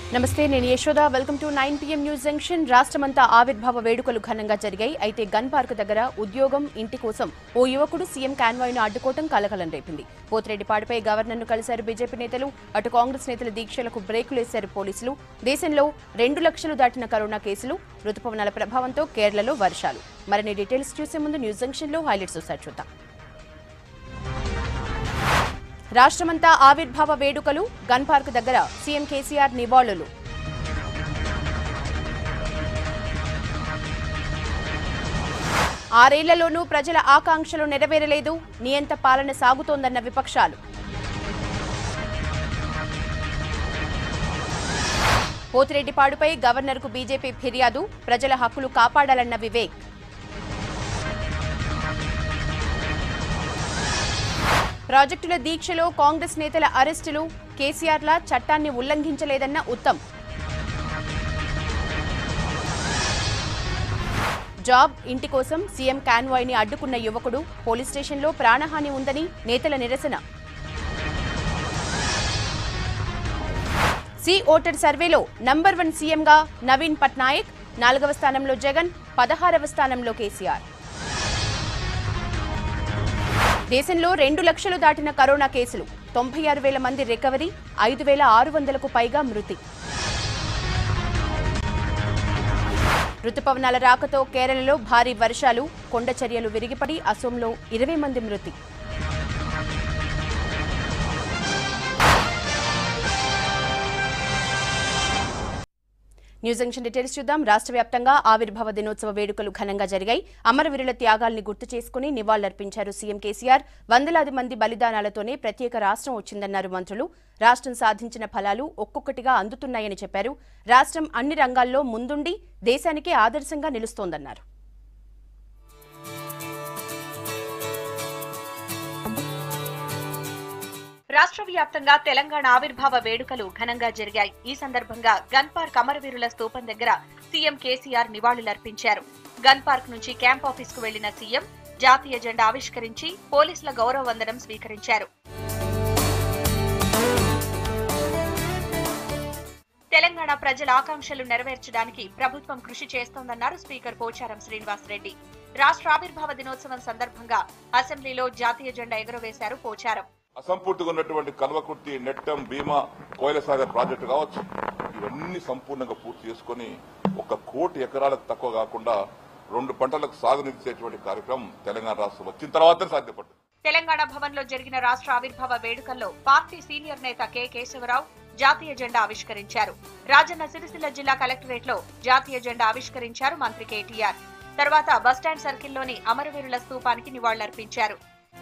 నమస్తే నేను Yashoda welcome to nine PM news junction రాష్ట్రమంతా ఆవిర్భావ వేడుకలు ఘనంగా జరిగాయి అయితే గన్ పార్క్ దగ్గర ఉద్యోగం ఇంటి కోసం ఓ యువకుడు సీఎం కాన్వాయ్ను అడ్డుకోవటం కలకలం రేపింది పోతిరెడ్డిపాడుపై గవర్నర్ను కలిశారు బీజేపీ నేతలు అటు కాంగ్రెస్ నేతల దీక్షలకు బ్రేకులేశారు పోలీసులు దేశంలో రెండు లక్షలు దాటిన కరోనా కేసులు రుతుపవనాల ప్రభావంతో కేరళలో వర్షాలు మరిన్ని డీటెయిల్స్ చూసే ముందు న్యూస్ జంక్షన్లో హైలైట్స్ ఒకసారి చూద్దాం రాష్ట్రమంతా ఆవిర్భావ వేడుకలు గన్ పార్క్ దగ్గర సీఎం కేసీఆర్ నివాళులు ఆరేళ్లలోనూ ప్రజల ఆకాంక్షలు నెరవేరలేదు నియంత పాలన సాగుతోందన్న విపక్షాలు పోతిరెడ్డిపాడుపై గవర్నర్కు బీజేపీ ఫిర్యాదు ప్రజల హక్కులు కాపాడాలన్న వివేక్ ప్రాజెక్టుల దీక్షలో కాంగ్రెస్ నేతల అరెస్టులు కేసీఆర్ల చట్టాన్ని ఉల్లంఘించలేదన్న ఉత్తమ్ జాబ్ ఇంటి కోసం సీఎం కాన్వాయ్ని అడ్డుకున్న యువకుడు పోలీస్ స్టేషన్లో ప్రాణహాని ఉందని నేతల నిరసన సి ఓటర్ సర్వేలో నంబర్ వన్ సీఎంగా నవీన్ పట్నాయక్ నాలుగవ స్థానంలో జగన్ పదహారవ స్థానంలో కేసీఆర్ దేశంలో రెండు లక్షలు దాటిన కరోనా కేసులు తొంభై ఆరు వేల మంది రికవరీ ఐదు వేల ఆరు వందలకు పైగా మృతి రుతుపవనాల రాకతో కేరళలో భారీ వర్షాలు కొండ చర్యలు విరిగిపడి అసోంలో ఇరవై మంది మృతి న్యూస్ జంక్షన్ డీటెయిల్స్ చూద్దాం రాష్ట్ర వ్యాప్తంగా ఆవిర్భావ దినోత్సవ వేడుకలు ఘనంగా జరిగాయి అమరవీరుల త్యాగాల్ని గుర్తు చేసుకుని నివాళులర్పించారు సీఎం కేసీఆర్ వందలాది మంది బలిదానాలతోనే ప్రత్యేక రాష్ట్రం వచ్చిందన్నారు మంత్రులు రాష్ట్రం సాధించిన ఫలాలు ఒక్కొక్కటిగా అందుతున్నాయని చెప్పారు రాష్ట్రం అన్ని రంగాల్లో ముందుండి దేశానికే ఆదర్శంగా నిలుస్తోందన్నారు రాష్ట్ర వ్యాప్తంగా తెలంగాణ ఆవిర్భావ వేడుకలు ఘనంగా జరిగాయి ఈ సందర్భంగా గన్ పార్క్ అమరవీరుల స్తూపం దగ్గర సీఎం కేసీఆర్ నివాళులర్పించారు గన్ పార్క్ నుంచి క్యాంప్ ఆఫీస్ కు వెళ్లిన సీఎం జాతీయ జెండా ఆవిష్కరించి పోలీసుల గౌరవ వందనం స్వీకరించారు తెలంగాణ ప్రజల ఆకాంక్షలు నెరవేర్చడానికి ప్రభుత్వం కృషి చేస్తోందన్నారు స్పీకర్ పోచారం శ్రీనివాసరెడ్డి రాష్ట్ర ఆవిర్భావ దినోత్సవం సందర్భంగా అసెంబ్లీలో జాతీయ జెండా ఎగురవేశారు పోచారం అసంపూర్తిగా ఉన్నటువంటి కల్వకుర్తి నెట్టం భీమా కోయిలసాగర్ ప్రాజెక్టు కావచ్చు ఇవన్నీ సంపూర్ణంగా పూర్తి చేసుకుని ఒక కోటి ఎకరాలకు తక్కువ కాకుండా రెండు పంటలకు సాగునిచ్చేటువంటి కార్యక్రమం తెలంగాణ రాష్ట్రం వచ్చిన తర్వాతే సాధ్యపడుతుంది తెలంగాణ భవన్ లో జరిగిన రాష్ట్ర ఆవిర్భావ వేడుకల్లో పార్టీ సీనియర్ నేత కె కేశవరావు జాతీయ జెండా ఆవిష్కరించారు రాజన్న సిరిసిల్ల జిల్లా కలెక్టరేట్ లో జాతీయ జెండా ఆవిష్కరించారు మంత్రి కేటీఆర్ తర్వాత బస్టాండ్ సర్కిల్లోని అమరవీరుల స్తూపానికి నివాళులర్పించారు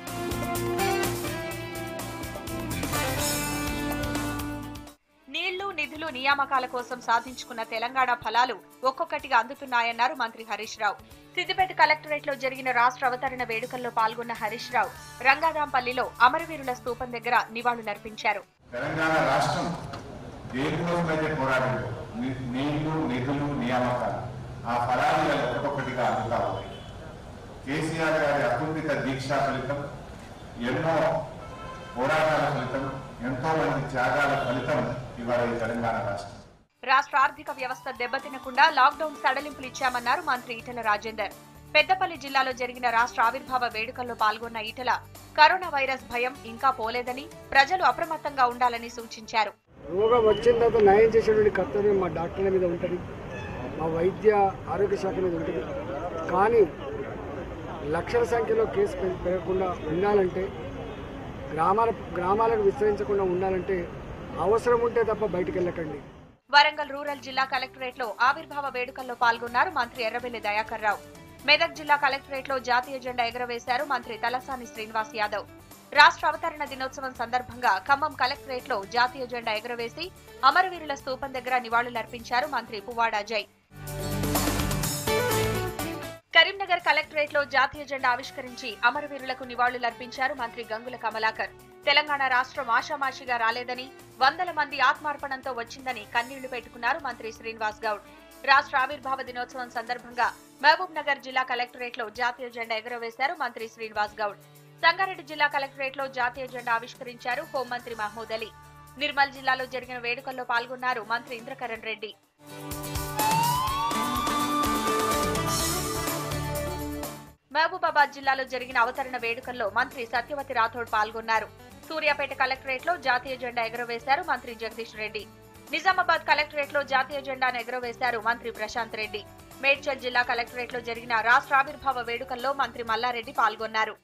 నీళ్లు నిధులు నియామకాల కోసం సాధించుకున్న తెలంగాణ ఫలాలు ఒక్కొక్కటిగా అందుతున్నాయన్నారు మంత్రి హరీష్ రావు సిద్దిపేట కలెక్టరేట్ లో జరిగిన రాష్ట్ర అవతరణ వేడుకల్లో పాల్గొన్న హరీష్ రావు రంగాదాంపల్లిలో అమరవీరుల స్తూపం దగ్గర నివాళులర్పించారు తెలంగాణ రాష్ట్రం దేనికోసమైతే పోరాడిందో ని- నీళ్లు నిధులు నియామకాలు ఆ ఫలాలు ఇలా ఒక్కొక్కటిగా అందుతా ఉన్నాయి కేసీఆర్ గారి అకుంఠిత దీక్ష ఫలితం ఎన్నో పోరాటాల ఫలితం ఎంతో మంది త్యాగాల ఫలితం ఇవాళ ఈ తెలంగాణ రాష్ట్రం రాష్ట్ర ఆర్థిక వ్యవస్థ దెబ్బతినకుండా లాక్డౌన్ సడలింపులు ఇచ్చామన్నారు మంత్రి ఈటెల రాజేందర్ పెద్దపల్లి జిల్లాలో జరిగిన రాష్ట్ర ఆవిర్భావ వేడుకల్లో పాల్గొన్న ఈటెల కరోనా వైరస్ భయం ఇంకా పోలేదని ప్రజలు అప్రమత్తంగా ఉండాలని సూచించారు రోగం వచ్చిన తర్వాత నయం చేసేటువంటి కర్తవ్యం మా డాక్టర్ల మీద ఉంటుంది మా వైద్య ఆరోగ్య శాఖ మీద ఉంటుంది కానీ లక్షల సంఖ్యలో కేసు పె- పెరగకుండా ఉండాలంటే గ్రామాల గ్రామాలకు విస్తరించకుండా ఉండాలంటే అవసరం ఉంటే తప్ప బయటికి వెళ్ళకండి వరంగల్ రూరల్ జిల్లా కలెక్టరేట్ లో ఆవిర్భావ వేడుకల్లో పాల్గొన్నారు మంత్రి ఎర్రబెల్లి దయాకర్ రావు మెదక్ జిల్లా కలెక్టరేట్ లో జాతీయ జెండా ఎగురవేశారు మంత్రి తలసాని శ్రీనివాస్ యాదవ్ రాష్ట్ర అవతరణ దినోత్సవం సందర్భంగా ఖమ్మం కలెక్టరేట్ లో జాతీయ జెండా ఎగురవేసి అమరవీరుల స్తూపం దగ్గర నివాళులర్పించారు మంత్రి పువ్వాడ అజయ్ కరీంనగర్ కలెక్టరేట్ లో జాతీయ జెండా ఆవిష్కరించి అమరవీరులకు నివాళులర్పించారు మంత్రి గంగుల కమలాకర్ తెలంగాణ రాష్ట్రం ఆషామాషిగా రాలేదని వందల మంది ఆత్మార్పణంతో వచ్చిందని కన్నీళ్లు పెట్టుకున్నారు మంత్రి శ్రీనివాస్ గౌడ్ రాష్ట్ర ఆవిర్భావ దినోత్సవం సందర్భంగా మహబూబ్ నగర్ జిల్లా కలెక్టరేట్ లో జాతీయ జెండా ఎగురవేశారు మంత్రి శ్రీనివాస్ గౌడ్ సంగారెడ్డి జిల్లా కలెక్టరేట్ లో జాతీయ జెండా ఆవిష్కరించారు హోంమంత్రి మహమూద్ అలీ నిర్మల్ జిల్లాలో జరిగిన వేడుకల్లో పాల్గొన్నారు మంత్రి ఇంద్రకరణ్ రెడ్డి మహబూబాబాద్ జిల్లాలో జరిగిన అవతరణ వేడుకల్లో మంత్రి సత్యవతి రాథోడ్ పాల్గొన్నారు సూర్యాపేట కలెక్టరేట్ లో జాతీయ జెండా ఎగురవేశారు మంత్రి జగదీష్ రెడ్డి నిజామాబాద్ కలెక్టరేట్ లో జాతీయ జెండాను ఎగురవేశారు మంత్రి ప్రశాంత్ రెడ్డి మేడ్చల్ జిల్లా కలెక్టరేట్ లో జరిగిన రాష్ట్ర ఆవిర్భావ వేడుకల్లో మంత్రి మల్లారెడ్డి పాల్గొన్నారు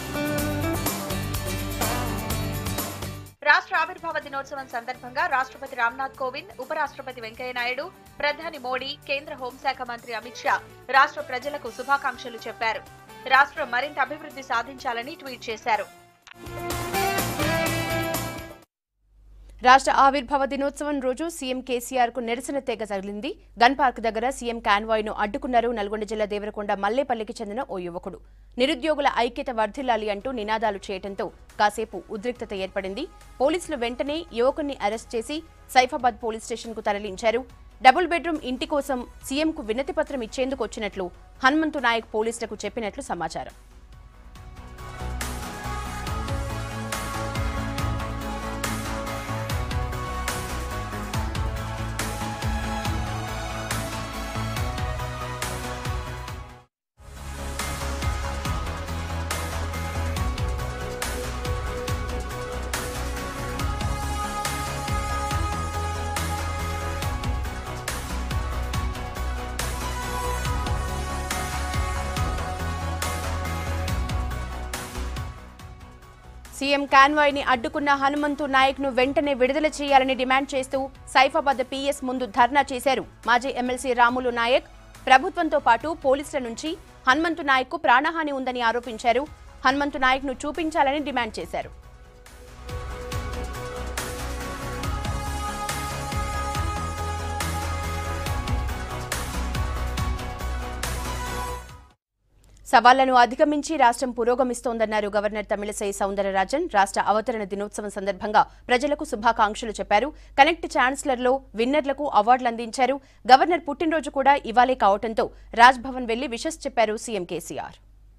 రాష్ట్ర ఆవిర్భావ దినోత్సవం సందర్భంగా రాష్ట్రపతి రామ్నాథ్ కోవింద్ ఉపరాష్ట్రపతి వెంకయ్యనాయుడు ప్రధాని మోడీ కేంద్ర హోంశాఖ మంత్రి అమిత్ షా రాష్ట్ర ప్రజలకు శుభాకాంక్షలు చెప్పారు రాష్ట్రం మరింత అభివృద్ధి సాధించాలని ట్వీట్ చేశారు రాష్ట్ర ఆవిర్భావ దినోత్సవం రోజు సీఎం కేసీఆర్ కు నిరసన తెగ తగిలింది గన్ పార్క్ దగ్గర సీఎం కాన్వాయ్ ను అడ్డుకున్నారు నల్గొండ జిల్లా దేవరకొండ మల్లేపల్లికి చెందిన ఓ యువకుడు నిరుద్యోగుల ఐక్యత వర్ధిల్లాలి అంటూ నినాదాలు చేయడంతో కాసేపు ఉద్రిక్తత ఏర్పడింది పోలీసులు వెంటనే యువకుడిని అరెస్ట్ చేసి సైఫాబాద్ పోలీస్ స్టేషన్ కు తరలించారు డబుల్ బెడ్రూమ్ ఇంటి కోసం సీఎంకు వినతి పత్రం ఇచ్చేందుకు వచ్చినట్లు హనుమంతు నాయక్ పోలీసులకు చెప్పినట్లు సమాచారం సీఎం కాన్వాయ్ ని అడ్డుకున్న హనుమంతు నాయక్ ను వెంటనే విడుదల చేయాలని డిమాండ్ చేస్తూ సైఫాబాద్ పీఎస్ ముందు ధర్నా చేశారు మాజీ ఎమ్మెల్సీ రాములు నాయక్ ప్రభుత్వంతో పాటు పోలీసుల నుంచి హనుమంతు నాయక్ కు ప్రాణహాని ఉందని ఆరోపించారు హనుమంతు నాయక్ ను చూపించాలని డిమాండ్ చేశారు సవాళ్లను అధిగమించి రాష్ట్రం పురోగమిస్తోందన్నారు గవర్నర్ తమిళసై సౌందరరాజన్ రాష్ట్ర అవతరణ దినోత్సవం సందర్భంగా ప్రజలకు శుభాకాంక్షలు చెప్పారు కనెక్ట్ ఛాన్సలర్లో విన్నర్లకు అవార్డులు అందించారు గవర్నర్ పుట్టినరోజు కూడా ఇవాళే కావడంతో రాజ్భవన్ వెళ్లి విషస్ చెప్పారు సీఎం కేసీఆర్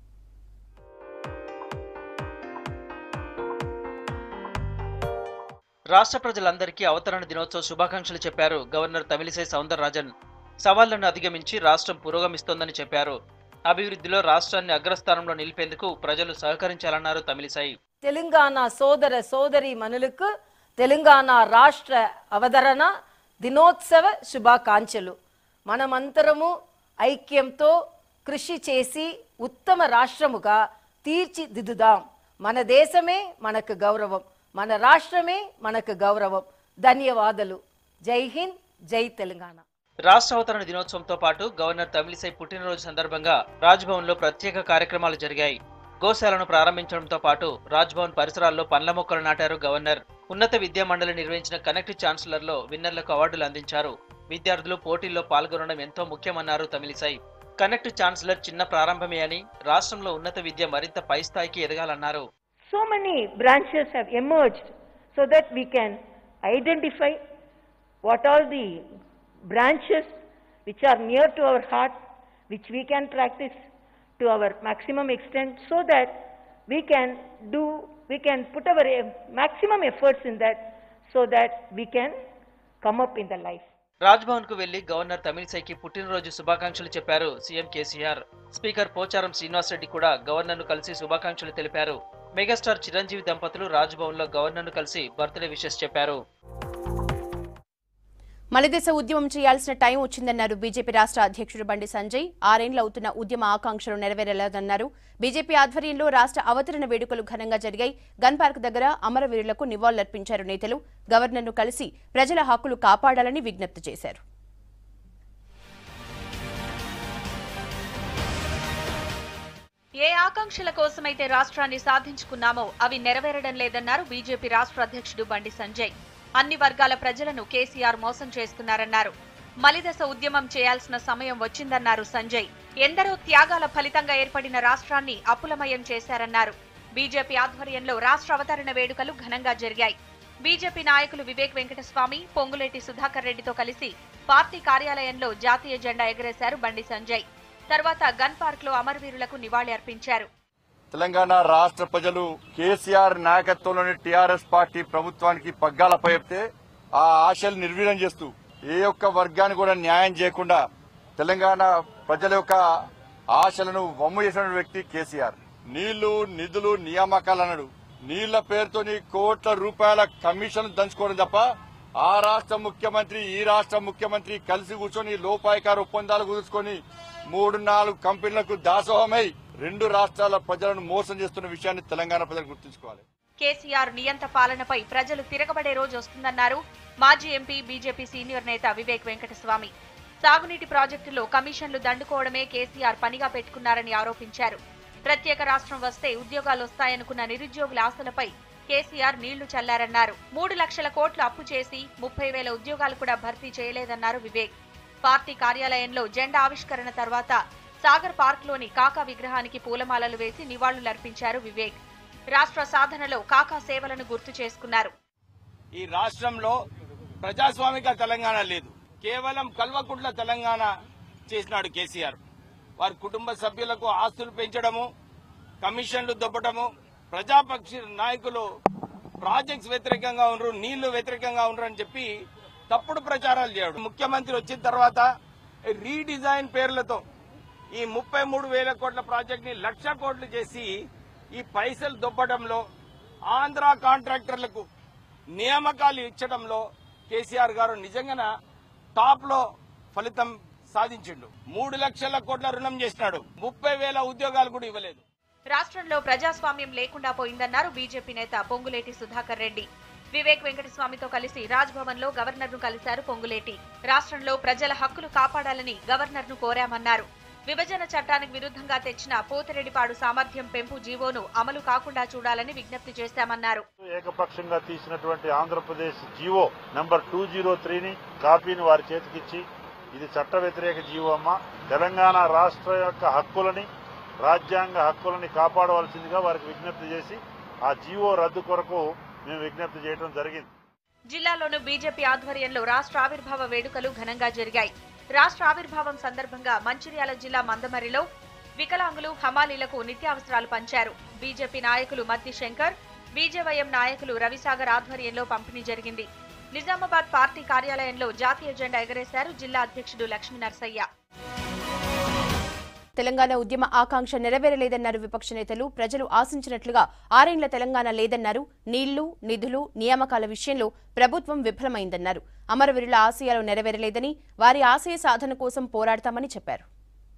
రాష్ట్ర ప్రజలందరికీ అవతరణ దినోత్సవ శుభాకాంక్షలు చెప్పారు గవర్నర్ తమిళిసై సౌందరరాజన్ సవాళ్లను అధిగమించి రాష్ట్రం పురోగమిస్తోందని చెప్పారు అభివృద్ధిలో రాష్ట్రాన్ని అగ్రస్థానంలో నిలిపేందుకు ప్రజలు సహకరించాలన్నారు తమిళిసై తెలంగాణ సోదర సోదరి మనులకు తెలంగాణ రాష్ట్ర అవతరణ దినోత్సవ శుభాకాంక్షలు మనమంతరము ఐక్యంతో కృషి చేసి ఉత్తమ రాష్ట్రముగా తీర్చిదిద్దుదాం మన దేశమే మనకు గౌరవం మన రాష్ట్రమే మనకు గౌరవం ధన్యవాదాలు జై హింద్ జై తెలంగాణ రాష్ట్ర అవతరణ దినోత్సవంతో పాటు గవర్నర్ తమిళిసై పుట్టినరోజు సందర్భంగా రాజ్భవన్ లో ప్రత్యేక కార్యక్రమాలు జరిగాయి గోశాలను ప్రారంభించడంతో పాటు రాజ్భవన్ పరిసరాల్లో పండ్ల మొక్కలు నాటారు గవర్నర్ ఉన్నత విద్యా మండలి నిర్వహించిన కనెక్ట్ ఛాన్సలర్లో విన్నర్లకు అవార్డులు అందించారు విద్యార్థులు పోటీల్లో పాల్గొనడం ఎంతో ముఖ్యమన్నారు తమిళిసై కనెక్ట్ ఛాన్సలర్ చిన్న ప్రారంభమే అని రాష్ట్రంలో ఉన్నత విద్య మరింత పై స్థాయికి ఎదగాలన్నారు so many branches have emerged so that we can identify what all the branches which are near to our heart, which we can practice to our maximum extent so that we can do, we can put our eh, maximum efforts in that so that we can come up in the life. Raj Bhavan కు వెళ్లి governor తమిళిసైకి పుట్టినరోజు శుభాకాంక్షలు చెప్పారు CM KCR speaker Pocharam Srinivasa Reddy కూడా governor ను కలిసి శుభాకాంక్షలు తెలిపారు మెగాస్టార్ చిరంజీవి దంపతులు రాజ్భవన్ లో గవర్నర్ ను కలిసి బర్త్డే విషెస్ చెప్పారు మలిదశ ఉద్యమం చేయాల్సిన టైం వచ్చిందన్నారు బీజేపీ రాష్ట్ర అధ్యక్షుడు బండి సంజయ్ ఆరేండ్ల అవుతున్న ఉద్యమ ఆకాంక్షలు నెరవేరలేదన్నారు బీజేపీ ఆధ్వర్యంలో రాష్ట్ర అవతరణ వేడుకలు ఘనంగా జరిగాయి గన్ పార్క్ దగ్గర అమరవీరులకు నివాళులర్పించారు నేతలు గవర్నర్ను కలిసి ప్రజల హక్కులు కాపాడాలని విజ్ఞప్తి చేశారు ఏ ఆకాంక్షల కోసమైతే రాష్ట్రాన్ని సాధించుకున్నామో అవి నెరవేరడం లేదన్నారు బీజేపీ రాష్ట్ర అధ్యక్షుడు బండి సంజయ్ అన్ని వర్గాల ప్రజలను కేసీఆర్ మోసం చేస్తున్నారన్నారు మలిదశ ఉద్యమం చేయాల్సిన సమయం వచ్చిందన్నారు సంజయ్ ఎందరో త్యాగాల ఫలితంగా ఏర్పడిన రాష్ట్రాన్ని అప్పులమయం చేశారన్నారు బీజేపీ ఆధ్వర్యంలో రాష్ట్ర అవతరణ వేడుకలు ఘనంగా జరిగాయి బీజేపీ నాయకులు వివేక్ వెంకటస్వామి పొంగులేటి సుధాకర్ రెడ్డితో కలిసి పార్టీ కార్యాలయంలో జాతీయ జెండా ఎగరేశారు బండి సంజయ్ తర్వాత గన్ పార్క్ లో అమరవీరులకు నివాళి అర్పించారు తెలంగాణ రాష్ట్ర ప్రజలు కేసీఆర్ నాయకత్వంలోని టీఆర్ఎస్ పార్టీ ప్రభుత్వానికి పగ్గాలపై చెప్తే ఆ ఆశలు నిర్వీర్యం చేస్తూ ఏ ఒక్క వర్గాన్ని కూడా న్యాయం చేయకుండా తెలంగాణ ప్రజల యొక్క ఆశలను వమ్ము చేసిన వ్యక్తి కేసీఆర్ నీళ్లు నిధులు నియామకాలు అన్నాడు నీళ్ల పేరుతోని కోట్ల రూపాయల కమిషన్ దంచుకోవడం తప్ప ఆ రాష్ట్ర ముఖ్యమంత్రి ఈ రాష్ట్ర ముఖ్యమంత్రి కలిసి కూర్చొని లోపాయికార ఒప్పందాలు కుదుర్చుకొని మూడు నాలుగు కంపెనీలకు దాసోహమై రెండు రాష్ట్రాల ప్రజలను మోసం చేస్తున్న విషయాన్ని తెలంగాణ ప్రజలు గుర్తుంచుకోవాలి కేసీఆర్ నియంత పాలనపై ప్రజలు తిరగబడే రోజు వస్తుందన్నారు మాజీ ఎంపీ బీజేపీ సీనియర్ నేత వివేక్ వెంకటస్వామి సాగునీటి ప్రాజెక్టులో కమిషన్లు దండుకోవడమే కేసీఆర్ పనిగా పెట్టుకున్నారని ఆరోపించారు ప్రత్యేక రాష్ట్రం వస్తే ఉద్యోగాలు వస్తాయనుకున్న నిరుద్యోగుల ఆశలపై కేసీఆర్ నీళ్లు చల్లారన్నారు మూడు లక్షల కోట్లు అప్పు చేసి ముప్పై వేల ఉద్యోగాలు కూడా భర్తీ చేయలేదన్నారు వివేక్ పార్టీ కార్యాలయంలో జెండా ఆవిష్కరణ తర్వాత సాగర్ పార్క్లోని కాకా విగ్రహానికి పూలమాలలు వేసి నివాళులర్పించారు వివేక్ రాష్ట్ర సాధనలో కాకా సేవలను గుర్తు చేసుకున్నారు ఈ రాష్ట్రంలో ప్రజాస్వామిక తెలంగాణ లేదు కేవలం కల్వకుంట్ల తెలంగాణ చేసినాడు కేసీఆర్ వారి కుటుంబ సభ్యులకు ఆస్తులు పెంచడము కమిషన్లు దొబ్బడము ప్రజాపక్ష నాయకులు ప్రాజెక్ట్స్ వ్యతిరేకంగా ఉండరు నీళ్లు వ్యతిరేకంగా ఉండరు అని చెప్పి తప్పుడు ప్రచారాలు చేయడం ముఖ్యమంత్రి వచ్చిన తర్వాత రీడిజైన్ పేర్లతో ఈ ముప్పై మూడు వేల కోట్ల ప్రాజెక్ట్ ని లక్ష కోట్లు చేసి ఈ పైసలు దొబ్బడంలో ఆంధ్ర కాంట్రాక్టర్లకు నియామకాలు ఇచ్చడంలో కేసీఆర్ గారు నిజంగా టాప్ లో ఫలితం సాధించిండు మూడు లక్షల కోట్ల రుణం చేసినాడు ముప్పై వేల ఉద్యోగాలు కూడా ఇవ్వలేదు రాష్ట్రంలో ప్రజాస్వామ్యం లేకుండా పోయిందన్నారు బీజేపీ నేత పొంగులేటి సుధాకర్ రెడ్డి వివేక్ వెంకటస్వామితో కలిసి రాజ్భవన్ లో గవర్నర్ ను కలిశారు పొంగులేటి రాష్ట్రంలో ప్రజల హక్కులు కాపాడాలని గవర్నర్ ను కోరామన్నారు విభజన చట్టానికి విరుద్ధంగా తెచ్చిన పోతిరెడ్డిపాడు సామర్థ్యం పెంపు జీవోను అమలు కాకుండా చూడాలని విజ్ఞప్తి చేశామన్నారు ఏకపక్షంగా తీసినటువంటి Andhra Pradesh GO number two zero త్రీని కాపీని వారి చేతికిచ్చి ఇది చట్ట వ్యతిరేక జీవో అమ్మ తెలంగాణ రాష్ట్ర యొక్క హక్కులని రాజ్యాంగ హక్కులని కాపాడవలసిందిగా వారికి విజ్ఞప్తి చేసి ఆ జీవో రద్దు కొరకు మేము విజ్ఞప్తి చేయడం జరిగింది జిల్లాలోను బీజేపీ ఆధ్వర్యంలో రాష్ట్ర ఆవిర్భావ వేడుకలు ఘనంగా జరిగాయి రాష్ట్ర ఆవిర్భావం సందర్భంగా మంచిర్యాల జిల్లా మందమరిలో వికలాంగులు హమాలీలకు నిత్యావసరాలు పంచారు బీజేపీ నాయకులు మద్ది శంకర్ బీజేవైఎం నాయకులు రవిసాగర్ ఆధ్వర్యంలో పంపిణీ జరిగింది నిజామాబాద్ పార్టీ కార్యాలయంలో జాతీయ జెండా ఎగరేశారు జిల్లా అధ్యక్షుడు లక్ష్మీ నరసయ్య తెలంగాణ ఉద్యమ ఆకాంక్ష నెరవేరలేదన్నారు విపక్ష నేతలు ప్రజలు ఆశించినట్లుగా ఆరేండ్ల తెలంగాణ లేదన్నారు నీళ్లు నిధులు నియామకాల విషయంలో ప్రభుత్వం విఫలమైందన్నారు అమరవీరుల ఆశయాలు నెరవేరలేదని వారి ఆశయ సాధన కోసం పోరాడతామని చెప్పారు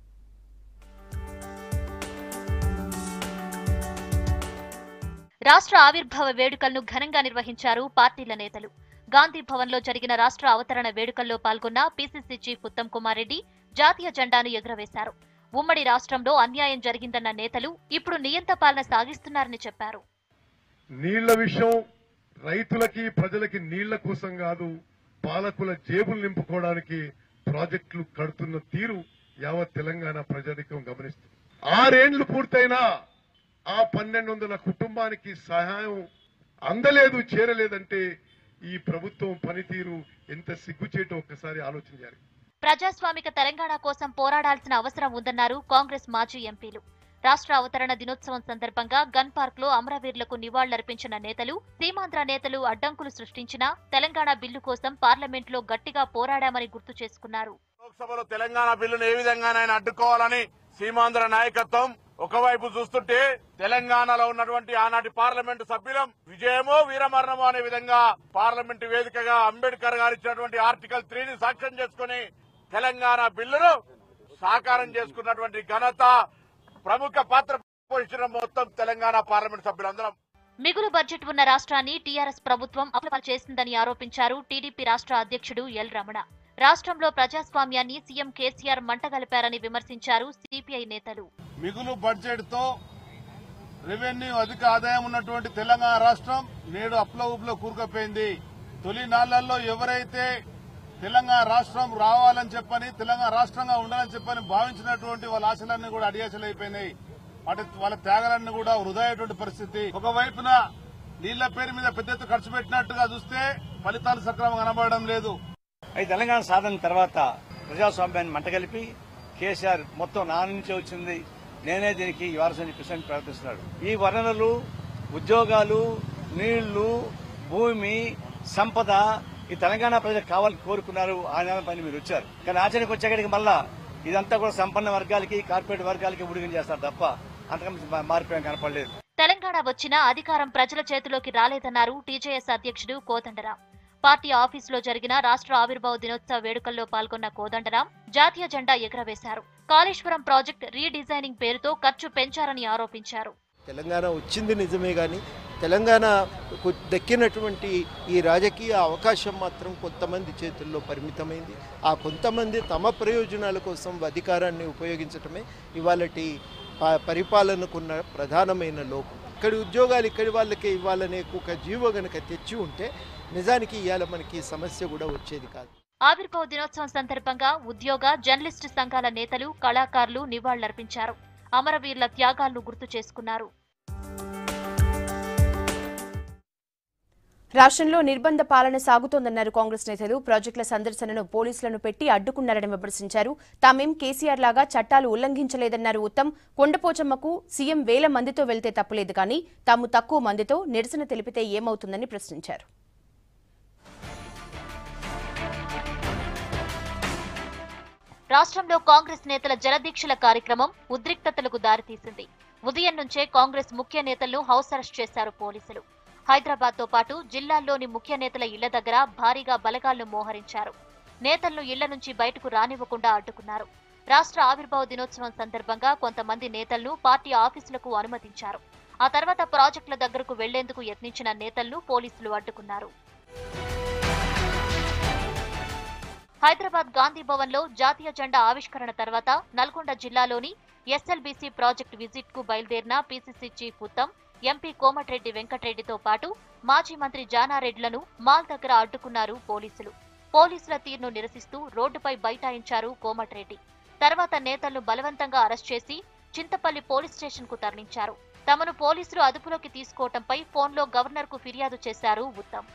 రాష్ట్ర ఆవిర్భావ వేడుకలను ఘనంగా నిర్వహించారు పార్టీల నేతలు గాంధీ భవన్లో జరిగిన రాష్ట్ర అవతరణ వేడుకల్లో పాల్గొన్న పీసీసీ చీఫ్ ఉత్తమ్ కుమార్ రెడ్డి జాతీయ జెండాను ఎగురవేశారు ఉమ్మడి రాష్ట్రంలో అన్యాయం జరిగిందన్న నేతలు ఇప్పుడు నియంత పాలన సాగిస్తున్నారని చెప్పారు నీళ్ల విషయం రైతులకి ప్రజలకి నీళ్ల కోసం కాదు పాలకుల జేబులు నింపుకోవడానికి ప్రాజెక్టులు కడుతున్న తీరు యావత్ తెలంగాణ ప్రజానికం గమనిస్తుంది ఆరేండ్లు పూర్తయినా ఆ పన్నెండు వందల కుటుంబానికి సహాయం అందలేదు చేరలేదంటే ఈ ప్రభుత్వం పనితీరు ఎంత సిగ్గుచేటో ఒక్కసారి ఆలోచన చేయాలి ప్రజాస్వామిక తెలంగాణ కోసం పోరాడాల్సిన అవసరం ఉందన్నారు కాంగ్రెస్ మాజీ ఎంపీలు రాష్ట్ర అవతరణ దినోత్సవం సందర్భంగా గన్ పార్క్ లో అమరవీరులకు నివాళులర్పించిన నేతలు సీమాంధ్ర నేతలు అడ్డంకులు సృష్టించినా తెలంగాణ బిల్లు కోసం పార్లమెంట్లో గట్టిగా పోరాడామని గుర్తు చేసుకున్నారు లోక్సభలో తెలంగాణ బిల్లును ఏ విధంగానైనా అడ్డుకోవాలని సీమాంధ్ర నాయకత్వం ఒకవైపు చూస్తుంటే తెలంగాణలో ఉన్నటువంటి ఆనాటి పార్లమెంటు సభ్యులం విజయమో వీరమరణమో అనే విధంగా పార్లమెంటు వేదికగా అంబేద్కర్ గారు ఇచ్చినటువంటి ఆర్టికల్ త్రీని సాక్ష్యం చేసుకుని తెలంగాణ బిల్లును సాకారం చేసుకున్నటువంటి ఘనత ప్రముఖ పాత్ర పోషించిన మొత్తం తెలంగాణ పార్లమెంట్ సభ్యులందరం మిగులు బడ్జెట్ ఉన్న రాష్ట్రాన్ని టీఆర్ఎస్ ప్రభుత్వం అమలు చేసిందని ఆరోపించారు టీడీపీ రాష్ట్ర అధ్యక్షుడు ఎల్ రమణ రాష్ట్రంలో ప్రజాస్వామ్యాన్ని సీఎం కేసీఆర్ మంటగలిపారని విమర్శించారు సిపిఐ నేతలు మిగులు బడ్జెట్ తో రెవెన్యూ అధిక ఆదాయం ఉన్నటువంటి తెలంగాణ రాష్ట్రం నేడు అప్ల ఉప్లో కూరుకుపోయింది తొలి నాళ్లలో ఎవరైతే తెలంగాణ రాష్ట్రం రావాలని చెప్పని తెలంగాణ రాష్ట్రంగా ఉండాలని చెప్పని భావించినటువంటి వాళ్ళ ఆశలన్నీ కూడా అడియాసలైపోయినాయి వాటి వాళ్ళ త్యాగాలన్నీ కూడా వృధా అయ్యేటువంటి పరిస్థితి ఒకవైపున నీళ్ల పేరు మీద పెద్ద ఎత్తున ఖర్చు పెట్టినట్టుగా చూస్తే ఫలితాలు సక్రమంగా కనబడడం లేదు అయితే తెలంగాణ సాధన తర్వాత ప్రజాస్వామ్యాన్ని మంటగలిపి కేసీఆర్ మొత్తం నా నుంచే వచ్చింది నేనే దీనికి వారసని చెప్పేసి ప్రవర్తిస్తున్నాడు ఈ వనరులు ఉద్యోగాలు నీళ్లు భూమి సంపద ఈ తెలంగాణ ప్రజలకు కావాలని కోరుకున్నారు ఆ నెల పైన మీరు వచ్చారు కానీ ఆచరణకు వచ్చేక్కడికి మళ్ళా ఇదంతా కూడా సంపన్న వర్గాలకి కార్పొరేట్ వర్గాలకి ఉడిగం చేస్తారు తప్ప అంతకన్నా మార్పు ఏం కనపడలేదు తెలంగాణ వచ్చినా అధికారం ప్రజల చేతిలోకి రాలేదన్నారు టీజేఎస్ అధ్యక్షుడు కోదండరాం పార్టీ ఆఫీసులో జరిగిన రాష్ట్ర ఆవిర్భావ దినోత్సవ వేడుకల్లో పాల్గొన్న కోదండరాం జాతీయ జెండా ఎగురవేశారు కాళేశ్వరం ప్రాజెక్ట్ రీడిజైనింగ్ పేరుతో ఖర్చు పెంచారని ఆరోపించారు తెలంగాణ వచ్చింది నిజమే కానీ తెలంగాణకు దక్కినటువంటి ఈ రాజకీయ అవకాశం మాత్రం కొంతమంది చేతుల్లో పరిమితమైంది ఆ కొంతమంది తమ ప్రయోజనాల కోసం అధికారాన్ని ఉపయోగించటమే ఇవాళటి ప- పరిపాలనకున్న ప్రధానమైన లోపం ఇక్కడి ఉద్యోగాలు ఇక్కడి వాళ్ళకే ఇవ్వాలనే ఒక జీవో గనక తెచ్చి ఉంటే నిజానికి ఇవాళ మనకి ఈ సమస్య కూడా వచ్చేది కాదు ఆవిర్భావ దినోత్సవం సందర్భంగా ఉద్యోగ జర్నలిస్టు సంఘాల నేతలు కళాకారులు నివాళులర్పించారు అమరవీరుల త్యాగాలను గుర్తు చేసుకున్నారు రాష్ట్రంలో నిర్బంధ పాలన సాగుతోందన్నారు కాంగ్రెస్ నేతలు ప్రాజెక్టుల సందర్శనను పోలీసులను పెట్టి అడ్డుకున్నారని విమర్శించారు తామేం కేసీఆర్ లాగా చట్టాలు ఉల్లంఘించలేదన్నారు ఉత్తమ్ కొండపోచమ్మకు సీఎం వేల మందితో వెళ్తే తప్పులేదు కానీ తాము తక్కువ మందితో నిరసన తెలిపితే ఏమవుతుందని ప్రశ్నించారు రాష్ట్రంలో కాంగ్రెస్ నేతల జలదీక్షల కార్యక్రమం ఉద్రిక్తతలకు దారితీసింది ఉదయం నుంచే కాంగ్రెస్ ముఖ్య నేతలను హౌస్ అరెస్ట్ చేశారు పోలీసులు హైదరాబాద్ తో పాటు జిల్లాల్లోని ముఖ్య నేతల ఇళ్ల దగ్గర భారీగా బలగాలను మోహరించారు నేతలను ఇళ్ల నుంచి బయటకు రానివ్వకుండా అడ్డుకున్నారు రాష్ట్ర ఆవిర్భావ దినోత్సవం సందర్భంగా కొంతమంది నేతలను పార్టీ ఆఫీసులకు అనుమతించారు ఆ తర్వాత ప్రాజెక్టుల దగ్గరకు వెళ్లేందుకు యత్నించిన నేతలను పోలీసులు అడ్డుకున్నారు హైదరాబాద్ గాంధీ భవన్ లో జాతీయ జెండా ఆవిష్కరణ తర్వాత నల్గొండ జిల్లాలోని ఎస్ఎల్బీసీ ప్రాజెక్టు విజిట్ కు బయలుదేరిన PCC chief Uttam MP Komatireddy వెంకటరెడ్డితో పాటు మాజీ మంత్రి జానారెడ్డిలను మాల్ దగ్గర అడ్డుకున్నారు పోలీసులు పోలీసుల తీరును నిరసిస్తూ రోడ్డుపై బైఠాయించారు కోమటిరెడ్డి తర్వాత నేతలను బలవంతంగా అరెస్ట్ చేసి చింతపల్లి పోలీస్ స్టేషన్ కు తరలించారు తమను పోలీసులు అదుపులోకి తీసుకోవడంపై ఫోన్లో గవర్నర్ కు ఫిర్యాదు చేశారు ఉత్తమ్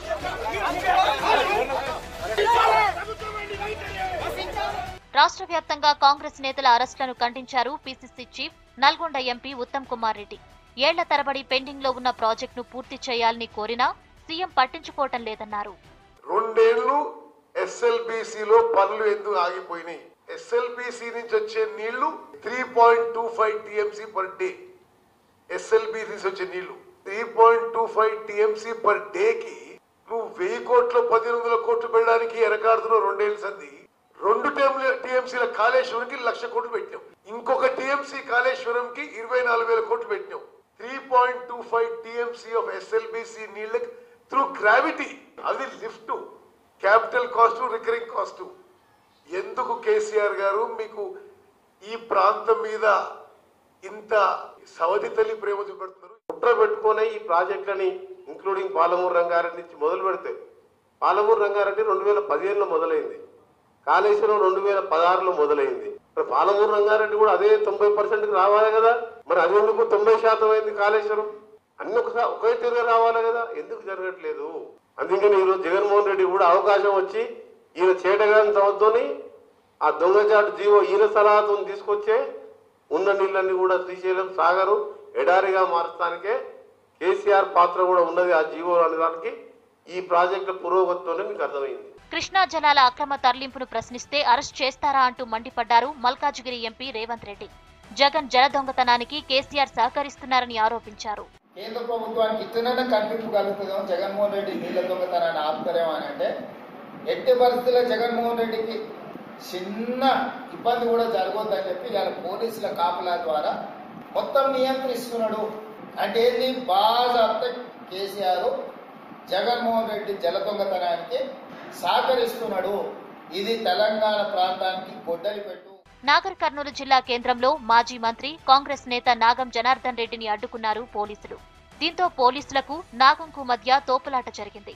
రాష్ట్ర వ్యాప్తంగా కాంగ్రెస్ నేతల అరెస్టులను ఖండించారు PCC chief Nalgonda MP Uttam Kumar Reddy ఏళ్ల తరబడి పెండింగ్ లో ఉన్న ప్రాజెక్టును పూర్తి చేయాలని కోరినా సీఎం పట్టించుకోవటం లేదన్నారు రెండేళ్లు ఎస్ఎల్బిసిలో పనులు ఎందుకు ఆగిపోయినాయి ఎస్ఎల్బిసి నుంచి వచ్చే నీళ్లు three point two five TMC per day SLB నుంచి వచ్చే నీళ్లు three point two five TMC per day కి నువ్వు వెయ్యి కోట్లు పదిహేను వందల కోట్లు పెట్టడానికి వెనకాడుతున్నావు రెండేళ్ల సంది రెండు టీఎంసీల కాళేశ్వరంకి లక్ష కోట్లు పెట్టినావు ఇంకొక టీఎంసీ కాళేశ్వరంకి ఇరవై నాలుగు వేల కోట్లు పెట్టినావు three point two five TMC of SLBC నీళ్ళకి త్రూ గ్రావిటీ అది lift capital cost recurring cost ఎందుకు కేసీఆర్ గారు మీకు ఈ ప్రాంతం మీద ఇంత సవతి తల్లి ప్రేమ చూపెడుతున్నారు కుట్ర పెట్టుకునే ఈ ప్రాజెక్టులని ఇంక్లూడింగ్ పాలమూరు రంగారెడ్డి నుంచి మొదలు పెడితే పాలమూరు రంగారెడ్డి రెండు వేల పదిహేనులో మొదలైంది కాళేశ్వరం రెండు వేల పదహారులో మొదలైంది మరి పాలమూరు రంగారెడ్డి కూడా అదే తొంభై పర్సెంట్కి రావాలి కదా మరి అది ఎందుకు తొంభై శాతం అయింది కాళేశ్వరం అన్ని ఒకసారి ఒకే తీరుగా రావాలి కదా ఎందుకు జరగట్లేదు అందుకని ఈరోజు జగన్మోహన్ రెడ్డి కూడా అవకాశం వచ్చి ఈయన చేటగాని తమతోని ఆ దొంగచాటు జీవో ఈయన సలహాతో తీసుకొచ్చే ఉన్న నీళ్ళన్ని కూడా శ్రీశైలం సాగరు ఎడారిగా మార్చడానికే కేసీఆర్ పాత్ర కూడా ఉన్నది ఆ జీవో అనడానికి ఈ ప్రాజెక్టు పురోగతితోనే మీకు అర్థమైంది కృష్ణా జలాల అక్రమ తరలింపును ప్రశ్నిస్తే అరెస్ట్ చేస్తారా అంటూ మండిపడ్డారు మల్కాజ్గిరి ఎంపీ రేవంత్ రెడ్డి జగన్ జల దొంగతనానికి కేసీఆర్ సహకరిస్తున్నారని ఆరోపించారు కేంద్ర ప్రభుత్వానికి ఇతనైనా కనిపింపు కలుగుతుందేమో జగన్మోహన్ రెడ్డి నీళ్ళ దొంగతనాన్ని ఆపుతారేమో అని అంటే ఎట్టి పరిస్థితుల్లో జగన్మోహన్ రెడ్డికి చిన్న ఇబ్బంది కూడా జరగొద్దని చెప్పి ఇవాళ పోలీసుల కాపలా ద్వారా మొత్తం నియంత్రిస్తున్నాడు అంటే ఏంది బాగా కేసీఆర్ జగన్మోహన్ రెడ్డి జల దొంగతనానికి సహకరిస్తున్నాడు ఇది తెలంగాణ ప్రాంతానికి గొడ్డలి పెట్టు నాగర్ కర్నూలు జిల్లా కేంద్రంలో మాజీ మంత్రి కాంగ్రెస్ నేత నాగం జనార్దన్ రెడ్డిని అడ్డుకున్నారు పోలీసులు దీంతో పోలీసులకు నాగంకు మధ్య తోపులాట జరిగింది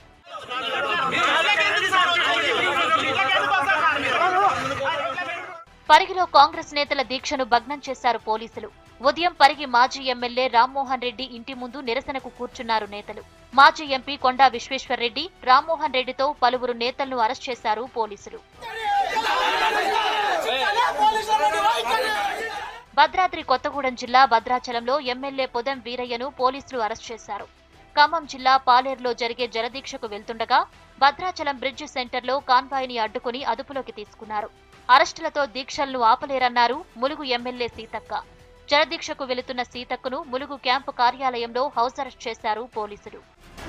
పరిగిలో కాంగ్రెస్ నేతల దీక్షను భగ్నం చేశారు పోలీసులు ఉదయం పరిగి మాజీ ఎమ్మెల్యే రామ్మోహన్ రెడ్డి ఇంటి ముందు నిరసనకు కూర్చున్నారు నేతలు మాజీ ఎంపీ కొండా విశ్వేశ్వర్ రెడ్డి రామ్మోహన్ రెడ్డితో పలువురు నేతలను అరెస్ట్ చేశారు పోలీసులు భద్రాద్రి కొత్తగూడెం జిల్లా భద్రాచలంలో ఎమ్మెల్యే పొదెం వీరయ్యను పోలీసులు అరెస్ట్ చేశారు ఖమ్మం జిల్లా పాలేరులో జరిగే జలదీక్షకు వెళ్తుండగా భద్రాచలం బ్రిడ్జ్ సెంటర్లో కాన్వాయ్ని అడ్డుకుని అదుపులోకి తీసుకున్నారు అరెస్టులతో దీక్షలను ఆపలేరన్నారు ములుగు ఎమ్మెల్యే సీతక్క జలదీక్షకు వెళుతున్న సీతక్కను ములుగు క్యాంపు కార్యాలయంలో హౌస్ అరెస్ట్ చేశారు పోలీసులు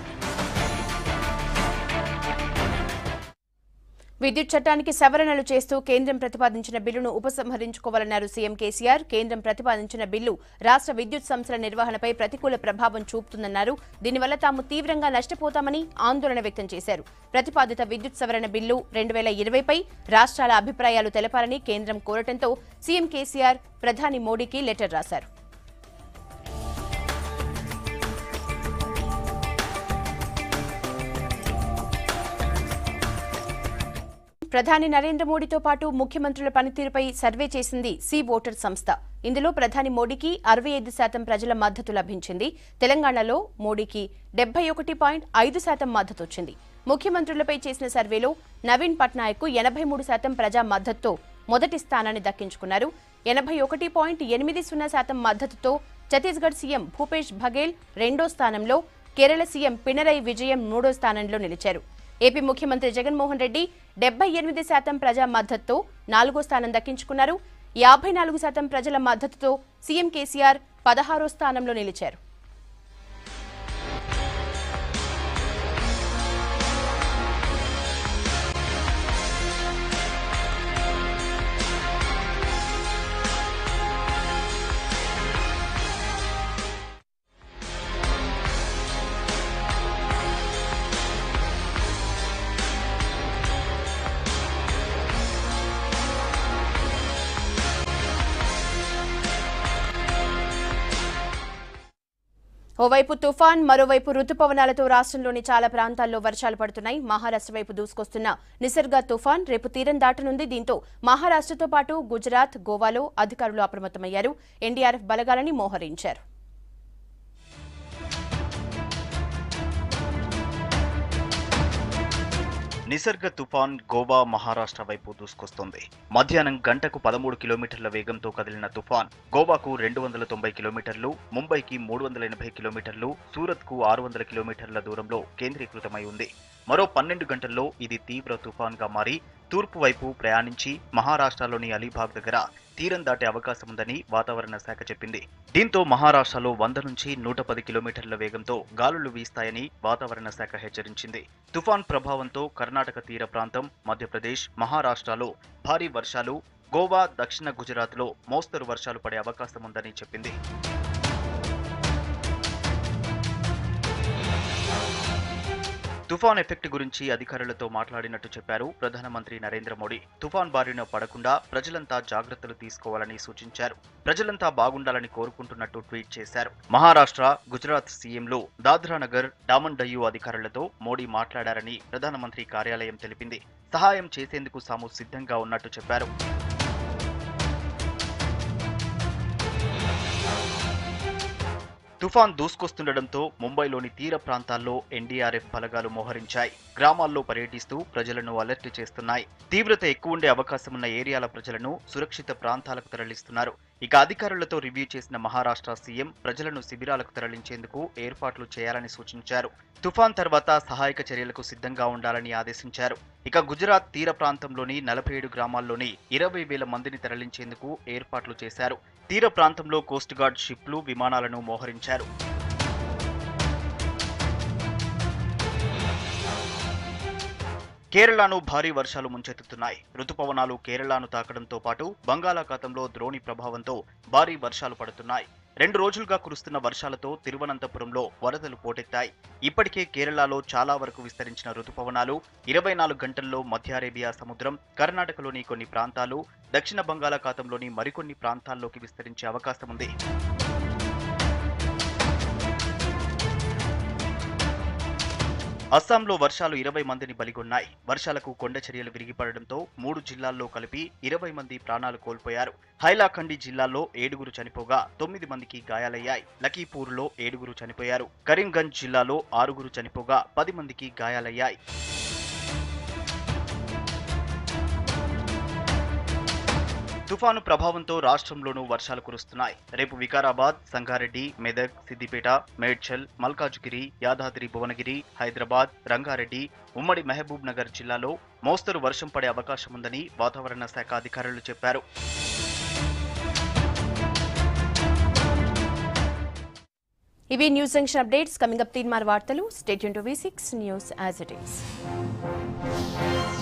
విద్యుత్ చట్టానికి సవరణలు చేస్తూ కేంద్రం ప్రతిపాదించిన బిల్లును ఉపసంహరించుకోవాలన్నారు సీఎం కేసీఆర్ కేంద్రం ప్రతిపాదించిన బిల్లు రాష్ట్ర విద్యుత్ సంస్థల నిర్వహణపై ప్రతికూల ప్రభావం చూపుతుందన్నారు దీనివల్ల తాము తీవ్రంగా నష్టపోతామని ఆందోళన వ్యక్తం చేశారు ప్రతిపాదిత విద్యుత్ సవరణ బిల్లు రెండు వేల ఇరవైపై రాష్ట్రాల అభిప్రాయాలు తెలపాలని కేంద్రం కోరటంతో సీఎం కేసీఆర్ ప్రధాని మోడీకి లెటర్ రాశారు ప్రధాని నరేంద్ర మోడీతో పాటు ముఖ్యమంత్రుల పనితీరుపై సర్వే చేసింది సి ఓటర్ సంస్థ ఇందులో ప్రధాని మోడీకి అరవై ఐదు శాతం ప్రజల మద్దతు లభించింది తెలంగాణలో మోడీకి డెబ్బై ఒకటి పాయింట్ ఐదు శాతం మద్దతు వచ్చింది ముఖ్యమంత్రులపై చేసిన సర్వేలో నవీన్ పట్నాయక్ ఎనభై మూడు శాతం ప్రజా మద్దతుతో మొదటి స్థానాన్ని దక్కించుకున్నారు ఎనభై ఒకటి పాయింట్ ఎనిమిది సున్నా శాతం మద్దతుతో ఛత్తీస్గఢ్ సీఎం భూపేష్ బఘేల్ రెండో స్థానంలో కేరళ సీఎం పినరయి విజయం మూడో స్థానంలో నిలిచారు ఏపీ ముఖ్యమంత్రి జగన్మోహన్ రెడ్డి డెబ్బై ఎనిమిది శాతం ప్రజా మద్దతుతో నాలుగో స్థానం దక్కించుకున్నారు యాభై నాలుగు శాతం ప్రజల మద్దతుతో సీఎం కేసీఆర్ పదహారో స్థానంలో నిలిచారు ఓవైపు తుఫాన్ మరోవైపు రుతుపవనాలతో రాష్ట్రంలోని చాలా ప్రాంతాల్లో వర్షాలు పడుతున్నాయి మహారాష్ట్ర వైపు దూసుకొస్తున్న నిసర్గ తుఫాన్ రేపు తీరం దాటనుంది దీంతో మహారాష్ట్రతో పాటు గుజరాత్ గోవాలో అధికారులు అప్రమత్తమయ్యారు ఎన్డీఆర్ఎఫ్ బలగాలని మోహరించారు నిసర్గ తుఫాన్ గోవా మహారాష్ట్ర వైపు దూసుకొస్తోంది మధ్యాహ్నం గంటకు పదమూడు కిలోమీటర్ల వేగంతో కదిలిన తుఫాన్ గోవాకు రెండు వందల తొంభై కిలోమీటర్లు ముంబైకి మూడు వందల ఎనభై కిలోమీటర్లు సూరత్కు ఆరు వందల కిలోమీటర్ల దూరంలో కేంద్రీకృతమై ఉంది మరో పన్నెండు గంటల్లో ఇది తీవ్ర తుఫాన్గా మారి తూర్పు వైపు ప్రయాణించి మహారాష్ట్రలోని అలీబాగ్ దగ్గర తీరం దాటే అవకాశం ఉందని వాతావరణ శాఖ చెప్పింది దీంతో మహారాష్ట్రలో వంద నుంచి నూట పది కిలోమీటర్ల వేగంతో గాలులు వీస్తాయని వాతావరణ శాఖ హెచ్చరించింది తుఫాన్ ప్రభావంతో కర్ణాటక తీర ప్రాంతం మధ్యప్రదేశ్ మహారాష్ట్రలో భారీ వర్షాలు గోవా దక్షిణ గుజరాత్లో మోస్తరు వర్షాలు పడే అవకాశం ఉందని చెప్పింది తుఫాన్ ఎఫెక్ట్ గురించి అధికారులతో మాట్లాడినట్టు చెప్పారు ప్రధానమంత్రి నరేంద్ర మోడీ తుఫాన్ బారిన పడకుండా ప్రజలంతా జాగ్రత్తలు తీసుకోవాలని సూచించారు ప్రజలంతా బాగుండాలని కోరుకుంటున్నట్టు ట్వీట్ చేశారు మహారాష్ట్ర గుజరాత్ సీఎంలు దాద్రా నగర్ డామన్ డయ్యూ అధికారులతో మోడీ మాట్లాడారని ప్రధానమంత్రి కార్యాలయం తెలిపింది సహాయం చేసేందుకు తాము సిద్ధంగా ఉన్నట్టు చెప్పారు తుఫాన్ దూసుకొస్తుండటంతో ముంబైలోని తీర ప్రాంతాల్లో ఎన్డీఆర్ఎఫ్ బలగాలు మోహరించాయి గ్రామాల్లో పర్యటిస్తూ ప్రజలను అలర్ట్ చేస్తున్నాయి తీవ్రత ఎక్కువ ఉండే అవకాశం ఉన్న ఏరియాల ప్రజలను సురక్షిత ప్రాంతాలకు తరలిస్తున్నారు ఇక అధికారులతో రివ్యూ చేసిన మహారాష్ట్ర సీఎం ప్రజలను శిబిరాలకు తరలించేందుకు ఏర్పాట్లు చేయాలని సూచించారు తుఫాన్ తర్వాత సహాయక చర్యలకు సిద్ధంగా ఉండాలని ఆదేశించారు ఇక గుజరాత్ తీర ప్రాంతంలోని నలభై ఏడు గ్రామాల్లోని ఇరవై వేల మందిని తరలించేందుకు ఏర్పాట్లు చేశారు తీర ప్రాంతంలో కోస్ట్ గార్డ్ షిప్లు విమానాలను మోహరించారు కేరళను భారీ వర్షాలు ముంచెత్తుతున్నాయి రుతుపవనాలు కేరళను తాకడంతో పాటు బంగాళాఖాతంలో ద్రోణి ప్రభావంతో భారీ వర్షాలు పడుతున్నాయి రెండు రోజులుగా కురుస్తున్న వర్షాలతో తిరువనంతపురంలో వరదలు పోటెత్తాయి ఇప్పటికే కేరళలో చాలా వరకు విస్తరించిన రుతుపవనాలు ఇరవై నాలుగు గంటల్లో మధ్య అరేబియా సముద్రం కర్ణాటకలోని కొన్ని ప్రాంతాలు దక్షిణ బంగాళాఖాతంలోని మరికొన్ని ప్రాంతాల్లోకి విస్తరించే అవకాశం ఉంది అస్సాంలో వర్షాలు ఇరవై మందిని బలిగొన్నాయి వర్షాలకు కొండ చర్యలు విరిగిపడడంతో మూడు జిల్లాల్లో కలిపి ఇరవై మంది ప్రాణాలు కోల్పోయారు హైలాఖండి జిల్లాలో ఏడుగురు చనిపోగా తొమ్మిది మందికి గాయాలయ్యాయి లకీపూర్లో ఏడుగురు చనిపోయారు కరీంగంజ్ జిల్లాలో ఆరుగురు చనిపోగా పది మందికి గాయాలయ్యాయి తుఫాను ప్రభావంతో రాష్ట్రంలోనూ వర్షాలు కురుస్తున్నాయి రేపు వికారాబాద్ సంగారెడ్డి మెదక్ సిద్దిపేట మేడ్చల్ మల్కాజ్గిరి యాదాద్రి భువనగిరి హైదరాబాద్ రంగారెడ్డి ఉమ్మడి మహబూబ్ నగర్ జిల్లాలో మోస్తరు వర్షం పడే అవకాశం ఉందని వాతావరణ శాఖ అధికారులు చెప్పారు ఇవి news junction updates coming up Teenmaar వార్తలు state to V six news as it is